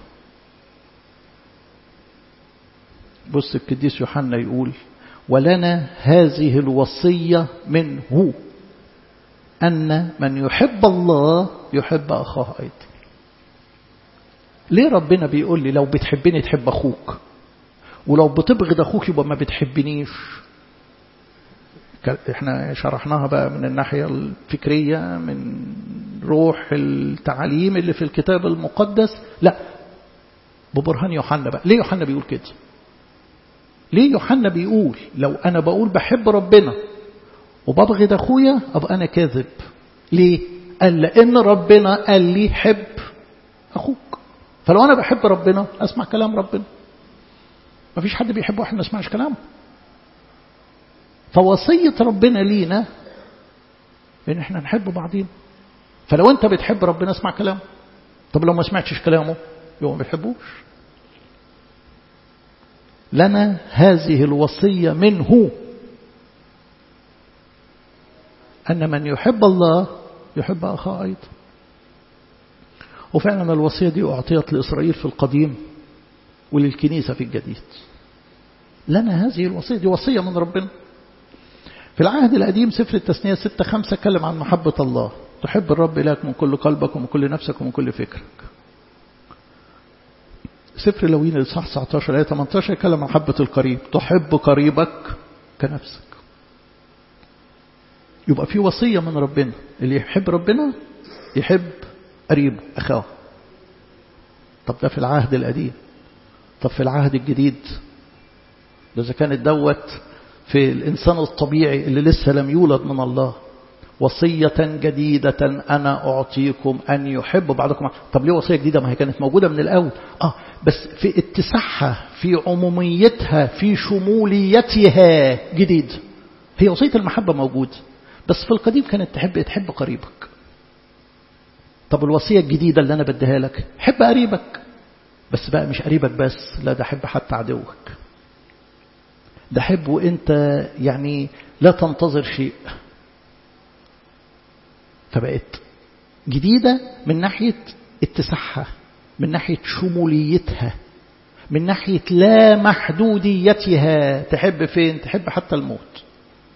بص القديس يوحنا يقول ولنا هذه الوصية منه أن من يحب الله يحب أخاه أيضا ليه ربنا بيقول لي لو بتحبني تحب أخوك ولو بتبغض أخوك يبقى ما بتحبنيش احنا شرحناها بقى من الناحية الفكرية من روح التعليم اللي في الكتاب المقدس لا ببرهان يوحنا بقى ليه يوحنا بيقول كده ليه يوحنا بيقول لو أنا بقول بحب ربنا وببغض أخويا أبقى أنا كاذب ليه قال لأن ربنا قال لي حب أخوك فلو أنا بحب ربنا أسمع كلام ربنا ما فيش حد بيحب واحد ما يسمعش كلامه فوصية ربنا لينا إن إحنا نحب بعضين فلو أنت بتحب ربنا اسمع كلامه طب لو ما سمعتش كلامه يبقى ما بتحبوش لنا هذه الوصية منه أن من يحب الله يحب أخاه أيضا وفعلا الوصية دي أعطيت لإسرائيل في القديم وللكنيسة في الجديد لنا هذه الوصية دي وصية من ربنا في العهد القديم سفر التثنية ستة خمسة كلم عن محبة الله تحب الرب إلهك من كل قلبك ومن كل نفسك ومن كل فكرك سفر لوين الإصحاح 19 آية 18 يتكلم عن محبة القريب تحب قريبك كنفسك يبقى في وصية من ربنا اللي يحب ربنا يحب قريبه أخاه طب ده في العهد القديم طب في العهد الجديد ده إذا كانت دوت في الإنسان الطبيعي اللي لسه لم يولد من الله وصية جديدة أنا أعطيكم أن يحبوا بعضكم طب ليه وصية جديدة ما هي كانت موجودة من الأول آه بس في اتساعها في عموميتها في شموليتها جديد هي وصية المحبة موجودة بس في القديم كانت تحب تحب قريبك طب الوصية الجديدة اللي أنا بديها لك حب قريبك بس بقى مش قريبك بس لا ده حب حتى عدوك ده حب وانت يعني لا تنتظر شيء فبقت جديدة من ناحية اتساعها من ناحية شموليتها من ناحية لا محدوديتها تحب فين تحب حتى الموت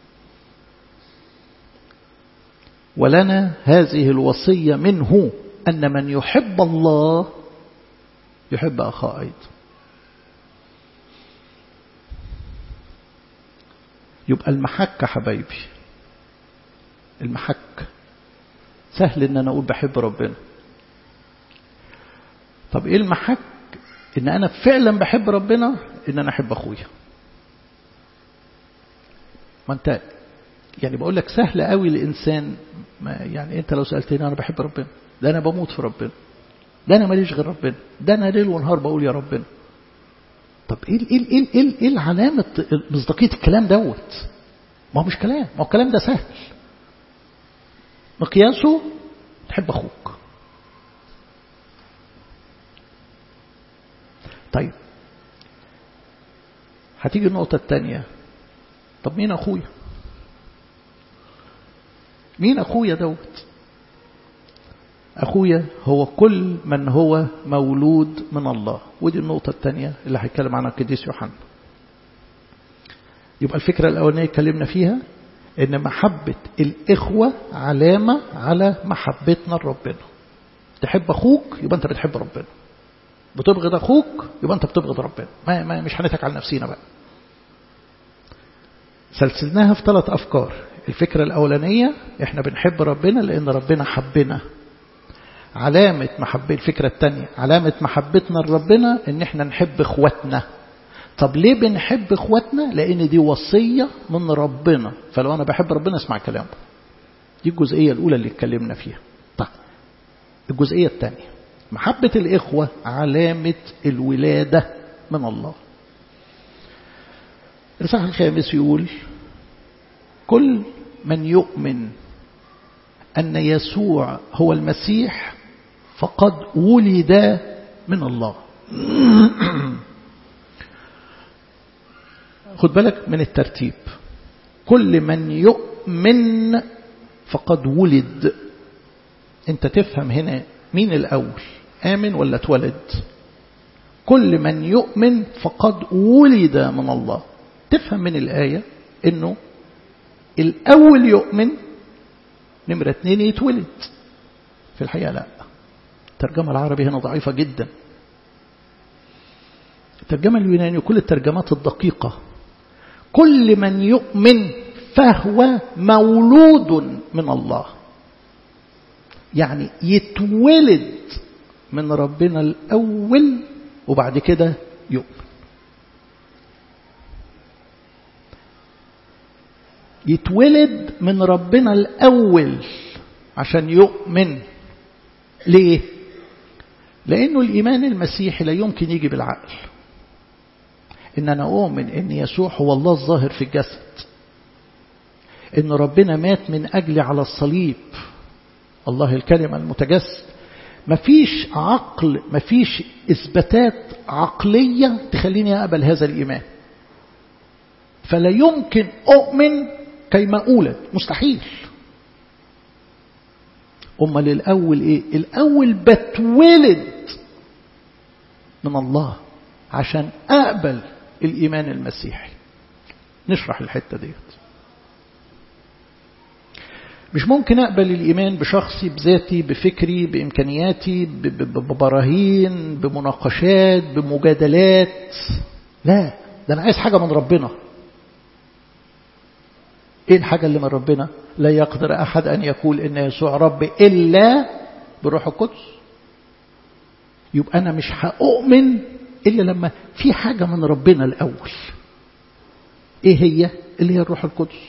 ولنا هذه الوصية منه أن من يحب الله يحب أخاه أيضا يبقى المحك حبايبي المحك سهل ان انا اقول بحب ربنا طب ايه المحك ان انا فعلا بحب ربنا ان انا احب اخويا ما انت يعني بقول لك سهل قوي الانسان ما يعني انت لو سالتني انا بحب ربنا ده انا بموت في ربنا ده انا ماليش غير ربنا ده انا ليل ونهار بقول يا ربنا طب ايه ايه ايه ايه, إيه العلامه مصداقيه الكلام دوت ما هو مش كلام ما هو الكلام ده سهل مقياسه تحب أخوك طيب هتيجي النقطة الثانية طب مين أخويا مين أخويا دوت أخويا هو كل من هو مولود من الله ودي النقطة الثانية اللي هيتكلم عنها القديس يوحنا يبقى الفكرة الأولانية اتكلمنا فيها إن محبة الإخوة علامة على محبتنا لربنا تحب أخوك يبقى أنت بتحب ربنا بتبغض أخوك يبقى أنت بتبغض ربنا ما, ما مش هنتك على نفسينا بقى سلسلناها في ثلاث أفكار الفكرة الأولانية إحنا بنحب ربنا لأن ربنا حبنا علامة محبة الفكرة الثانية علامة محبتنا لربنا إن إحنا نحب إخواتنا طب ليه بنحب إخواتنا لأن دي وصية من ربنا فلو أنا بحب ربنا اسمع كلامه دي الجزئية الأولى اللي اتكلمنا فيها طيب الجزئية الثانية محبة الإخوة علامة الولادة من الله الإصحاح الخامس يقول كل من يؤمن أن يسوع هو المسيح فقد ولد من الله خد بالك من الترتيب كل من يؤمن فقد ولد انت تفهم هنا مين الأول آمن ولا اتولد كل من يؤمن فقد ولد من الله تفهم من الآية انه الأول يؤمن نمرة اتنين يتولد في الحقيقة لا الترجمة العربي هنا ضعيفة جدا الترجمة اليونانية كل الترجمات الدقيقة كل من يؤمن فهو مولود من الله يعني يتولد من ربنا الأول وبعد كده يؤمن يتولد من ربنا الأول عشان يؤمن ليه؟ لأنه الإيمان المسيحي لا يمكن يجي بالعقل إن أنا أؤمن إن يسوع هو الله الظاهر في الجسد إن ربنا مات من أجلي على الصليب الله الكلمة المتجسد مفيش عقل مفيش إثباتات عقلية تخليني أقبل هذا الإيمان فلا يمكن أؤمن كيما أولد مستحيل أمال الأول إيه الأول بتولد من الله عشان أقبل الإيمان المسيحي نشرح الحتة ديت مش ممكن أقبل الإيمان بشخصي بذاتي بفكري بإمكانياتي ببراهين بمناقشات بمجادلات لا ده أنا عايز حاجة من ربنا إيه الحاجة اللي من ربنا لا يقدر أحد أن يقول إن يسوع رب إلا بروح القدس يبقى أنا مش هأؤمن إلا لما في حاجة من ربنا الأول إيه هي اللي هي الروح القدس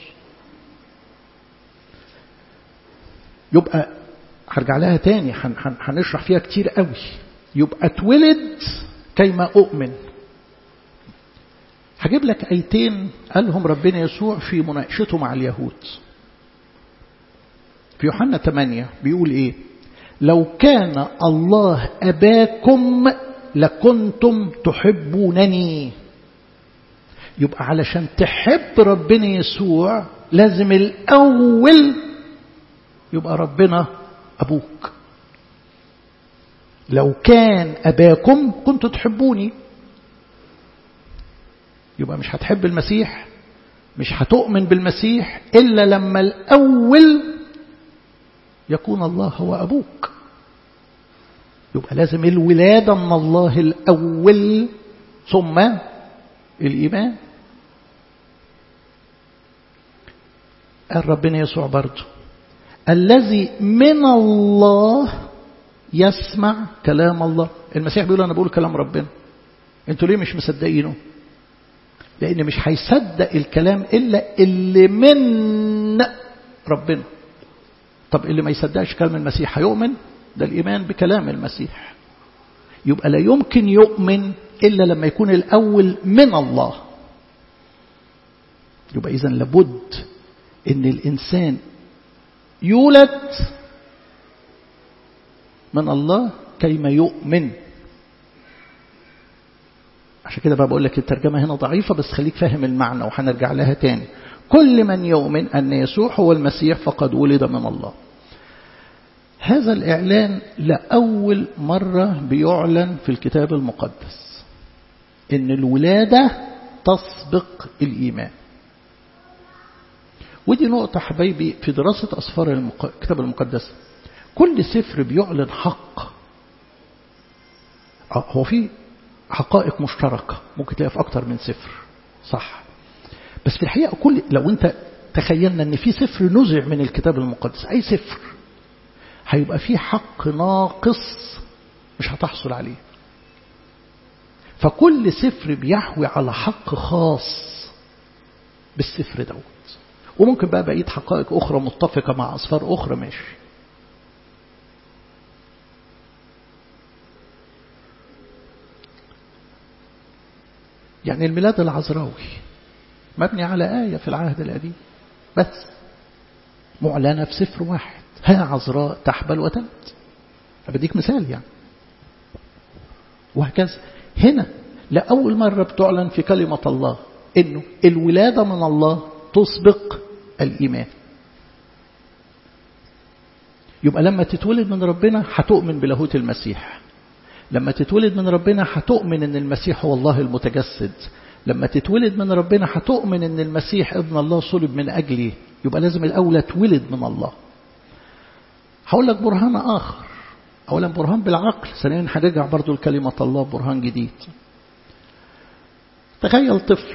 يبقى هرجع لها تاني هنشرح فيها كتير قوي يبقى اتولد كيما أؤمن هجيب لك ايتين قالهم ربنا يسوع في مناقشته مع اليهود في يوحنا 8 بيقول ايه لو كان الله أباكم لكنتم تحبونني يبقى علشان تحب ربنا يسوع لازم الأول يبقى ربنا أبوك لو كان أباكم كنتوا تحبوني يبقى مش هتحب المسيح مش هتؤمن بالمسيح إلا لما الأول يكون الله هو أبوك يبقى لازم الولادة من الله الأول ثم الإيمان قال ربنا يسوع برضه الذي من الله يسمع كلام الله المسيح بيقول أنا بقول كلام ربنا انتوا ليه مش مصدقينه لأن مش هيصدق الكلام إلا اللي من ربنا طب اللي ما يصدقش كلام المسيح هيؤمن ده الإيمان بكلام المسيح يبقى لا يمكن يؤمن إلا لما يكون الأول من الله يبقى إذا لابد إن الإنسان يولد من الله كيما يؤمن عشان كده بقى بقول لك الترجمة هنا ضعيفة بس خليك فاهم المعنى وهنرجع لها تاني كل من يؤمن أن يسوع هو المسيح فقد ولد من الله هذا الإعلان لأول مرة بيعلن في الكتاب المقدس إن الولادة تسبق الإيمان ودي نقطة حبايبي في دراسة أسفار الكتاب المقدس كل سفر بيعلن حق هو في حقائق مشتركة ممكن تلاقيها في أكتر من سفر صح بس في الحقيقة كل لو أنت تخيلنا أن في سفر نزع من الكتاب المقدس أي سفر هيبقى في حق ناقص مش هتحصل عليه فكل سفر بيحوي على حق خاص بالسفر دوت وممكن بقى بقية حقائق أخرى متفقة مع أصفار أخرى ماشي يعني الميلاد العذراوي مبني على آية في العهد القديم بس معلنة في سفر واحد ها عذراء تحبل وتلد بديك مثال يعني وهكذا هنا لأول مرة بتعلن في كلمة الله إنه الولادة من الله تسبق الإيمان يبقى لما تتولد من ربنا هتؤمن بلاهوت المسيح لما تتولد من ربنا هتؤمن ان المسيح هو الله المتجسد لما تتولد من ربنا هتؤمن ان المسيح ابن الله صلب من اجلي يبقى لازم الاول اتولد من الله هقول لك برهان اخر اولا برهان بالعقل ثانيا هنرجع برضو لكلمه الله برهان جديد تخيل طفل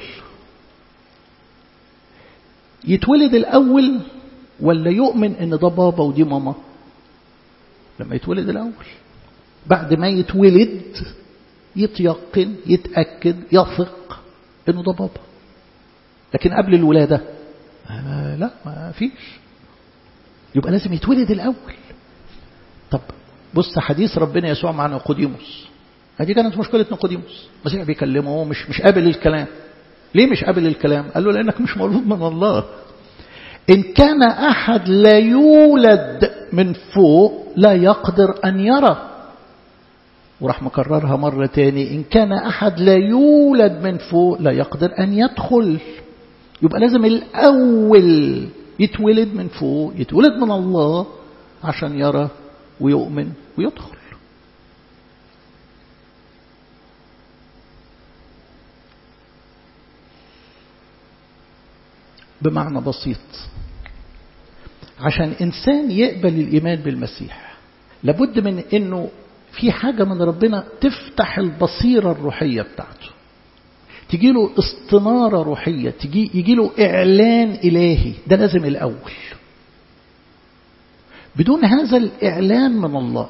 يتولد الاول ولا يؤمن ان ده بابا ودي ماما لما يتولد الاول بعد ما يتولد يتيقن يتأكد يثق انه ده بابا لكن قبل الولادة آه لا ما فيش يبقى لازم يتولد الأول طب بص حديث ربنا يسوع مع نيقوديموس هذه كانت مشكلة نيقوديموس المسيح بيكلمه مش مش قابل الكلام ليه مش قابل الكلام قال له لأنك مش مولود من الله إن كان أحد لا يولد من فوق لا يقدر أن يرى وراح مكررها مرة تاني إن كان أحد لا يولد من فوق لا يقدر أن يدخل يبقى لازم الأول يتولد من فوق يتولد من الله عشان يرى ويؤمن ويدخل بمعنى بسيط عشان إنسان يقبل الإيمان بالمسيح لابد من أنه في حاجة من ربنا تفتح البصيرة الروحية بتاعته تجي له استنارة روحية تجي يجي له إعلان إلهي ده لازم الأول بدون هذا الإعلان من الله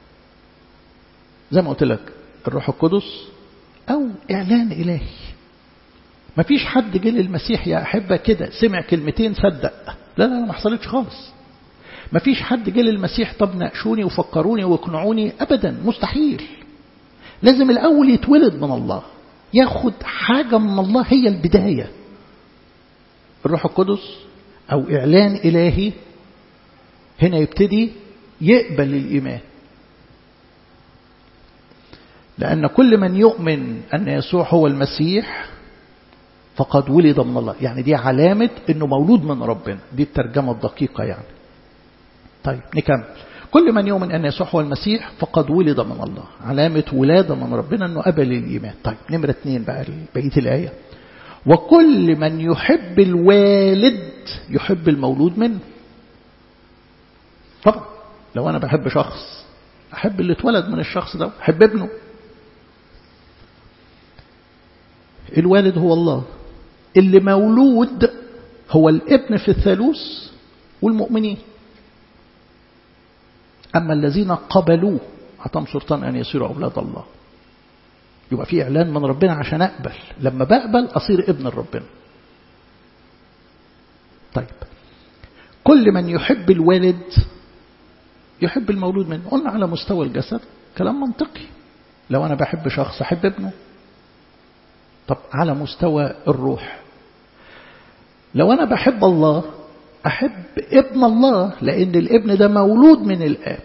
زي ما قلت لك الروح القدس أو إعلان إلهي ما فيش حد جه للمسيح يا أحبة كده سمع كلمتين صدق لا لا لا ما حصلتش خالص ما فيش حد جه للمسيح طب ناقشوني وفكروني واقنعوني أبدا مستحيل لازم الأول يتولد من الله ياخد حاجة من الله هي البداية الروح القدس أو إعلان إلهي هنا يبتدي يقبل الإيمان لأن كل من يؤمن أن يسوع هو المسيح فقد ولد من الله يعني دي علامة أنه مولود من ربنا دي الترجمة الدقيقة يعني طيب نكمل كل من يؤمن أن يسوع هو المسيح فقد ولد من الله علامة ولادة من ربنا أنه قبل الإيمان طيب نمرة اثنين بقى بقية الآية وكل من يحب الوالد يحب المولود منه طبعا لو أنا بحب شخص أحب اللي اتولد من الشخص ده أحب ابنه الوالد هو الله اللي مولود هو الابن في الثالوث والمؤمنين أما الذين قبلوه أعطاهم سلطان أن يصيروا أولاد الله يبقى في إعلان من ربنا عشان أقبل لما بقبل أصير ابن ربنا طيب كل من يحب الوالد يحب المولود منه قلنا على مستوى الجسد كلام منطقي لو أنا بحب شخص أحب ابنه طب على مستوى الروح لو أنا بحب الله أحب ابن الله لأن الابن ده مولود من الآب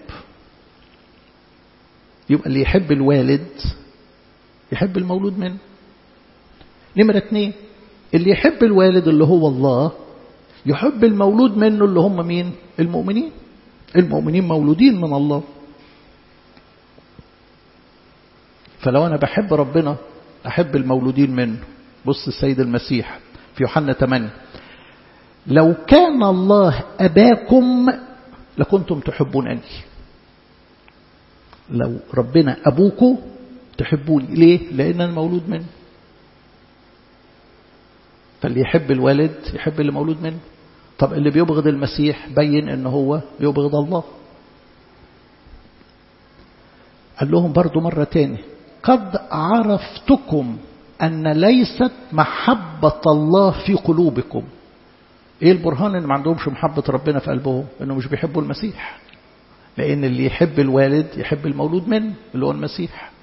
يبقى اللي يحب الوالد يحب المولود منه نمرة اتنين اللي يحب الوالد اللي هو الله يحب المولود منه اللي هم مين المؤمنين المؤمنين مولودين من الله فلو أنا بحب ربنا أحب المولودين منه بص السيد المسيح في يوحنا 8 لو كان الله أباكم لكنتم تحبونني لو ربنا أبوكم تحبوني ليه؟ لأن أنا مولود منه فاللي يحب الوالد يحب اللي مولود منه طب اللي بيبغض المسيح بين ان هو يبغض الله قال لهم برضو مرة تاني قد عرفتكم أن ليست محبة الله في قلوبكم ايه البرهان ان ما عندهمش محبة ربنا في قلبهم انه مش بيحبوا المسيح لان اللي يحب الوالد يحب المولود منه اللي هو المسيح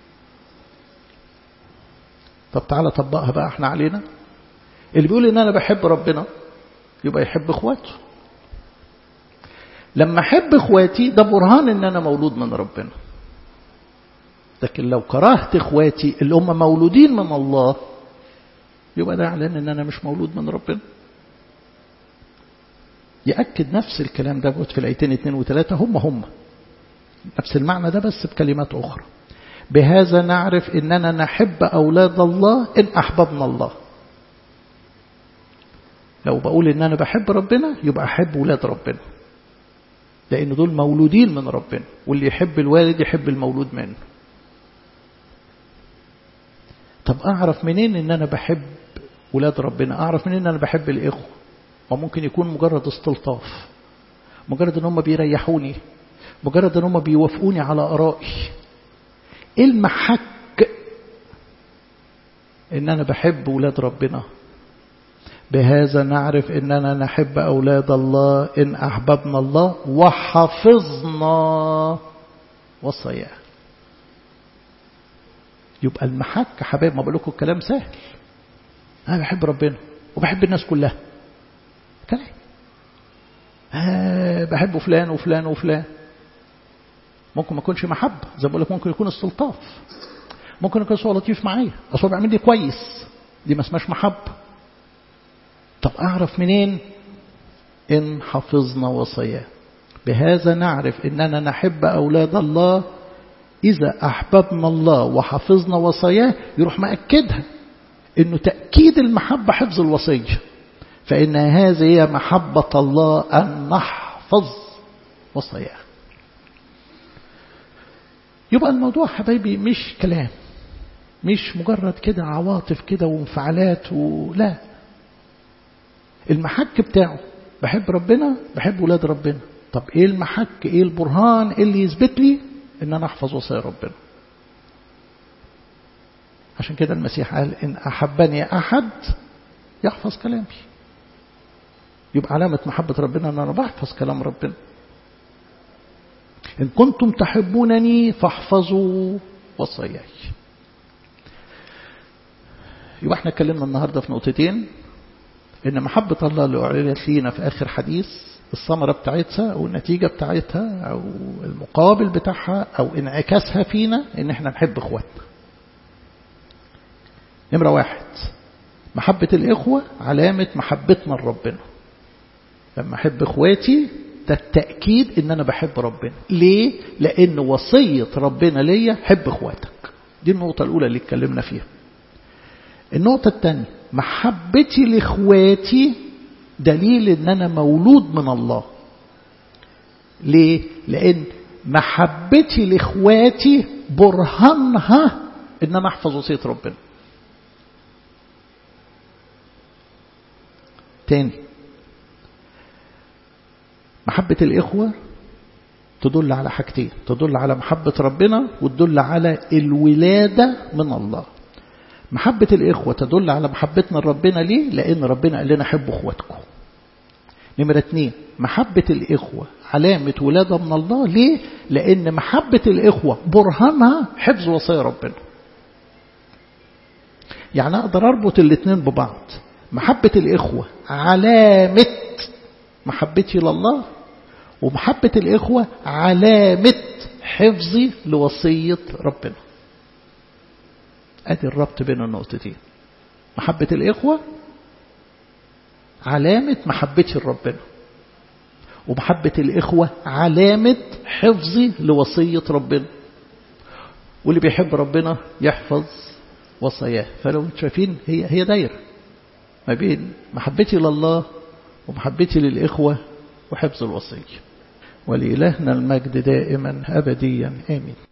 طب تعالى طبقها بقى احنا علينا اللي بيقول ان انا بحب ربنا يبقى يحب اخواته لما أحب إخواتي ده برهان إن أنا مولود من ربنا لكن لو كرهت إخواتي اللي هم مولودين من الله يبقى ده إعلان إن أنا مش مولود من ربنا يأكد نفس الكلام ده في الآيتين اثنين وثلاثة هم هم نفس المعنى ده بس بكلمات أخرى بهذا نعرف إننا نحب أولاد الله إن أحببنا الله لو بقول إن أنا بحب ربنا يبقى أحب أولاد ربنا لأن دول مولودين من ربنا واللي يحب الوالد يحب المولود منه طب أعرف منين إن أنا بحب ولاد ربنا أعرف منين إن أنا بحب الإخوة وممكن يكون مجرد استلطاف مجرد ان هم بيريحوني مجرد ان هم بيوافقوني على ارائي ايه المحك ان انا بحب ولاد ربنا بهذا نعرف اننا نحب اولاد الله ان احببنا الله وحفظنا وصاياه يبقى المحك حبايب ما بقول لكم الكلام سهل انا بحب ربنا وبحب الناس كلها كلام آه بحب فلان وفلان وفلان ممكن ما يكونش محبة زي ما بقول لك ممكن يكون استلطاف ممكن يكون هو لطيف معايا اصل هو بيعمل لي كويس دي ما اسمهاش محبة طب اعرف منين ان حفظنا وصاياه بهذا نعرف اننا نحب اولاد الله اذا احببنا الله وحفظنا وصاياه يروح مأكدها انه تأكيد المحبة حفظ الوصيه فإن هذه هي محبة الله أن نحفظ وصاياه يبقى الموضوع حبايبي مش كلام مش مجرد كده عواطف كده وانفعالات ولا المحك بتاعه بحب ربنا بحب ولاد ربنا طب ايه المحك ايه البرهان ايه اللي يثبت لي ان انا احفظ وصايا ربنا عشان كده المسيح قال ان احبني احد يحفظ كلامي يبقى علامة محبة ربنا أن أنا بحفظ كلام ربنا إن كنتم تحبونني فاحفظوا وصاياي يبقى احنا اتكلمنا النهاردة في نقطتين إن محبة الله اللي أعلنت لينا في آخر حديث الثمرة بتاعتها أو النتيجة بتاعتها أو المقابل بتاعها أو انعكاسها فينا إن احنا نحب إخواتنا نمرة واحد محبة الإخوة علامة محبتنا لربنا لما أحب إخواتي ده التأكيد إن أنا بحب ربنا ليه؟ لأن وصية ربنا ليا حب إخواتك دي النقطة الأولى اللي اتكلمنا فيها النقطة الثانية محبتي لإخواتي دليل إن أنا مولود من الله ليه؟ لأن محبتي لإخواتي برهانها إن أنا أحفظ وصية ربنا تاني محبة الإخوة تدل على حاجتين تدل على محبة ربنا وتدل على الولادة من الله محبة الإخوة تدل على محبتنا لربنا ليه؟ لأن ربنا قال لنا حبوا إخواتكم نمرة اتنين محبة الإخوة علامة ولادة من الله ليه؟ لأن محبة الإخوة برهانها حفظ وصايا ربنا يعني أقدر أربط الاثنين ببعض محبة الإخوة علامة محبتي لله ومحبة الإخوة علامة حفظي لوصية ربنا أدي الربط بين النقطتين محبة الإخوة علامة محبتي لربنا ومحبة الإخوة علامة حفظي لوصية ربنا واللي بيحب ربنا يحفظ وصاياه فلو انتم شايفين هي هي دايره ما بين محبتي لله ومحبتي للإخوة وحفظ الوصية ولإلهنا المجد دائما أبديا آمين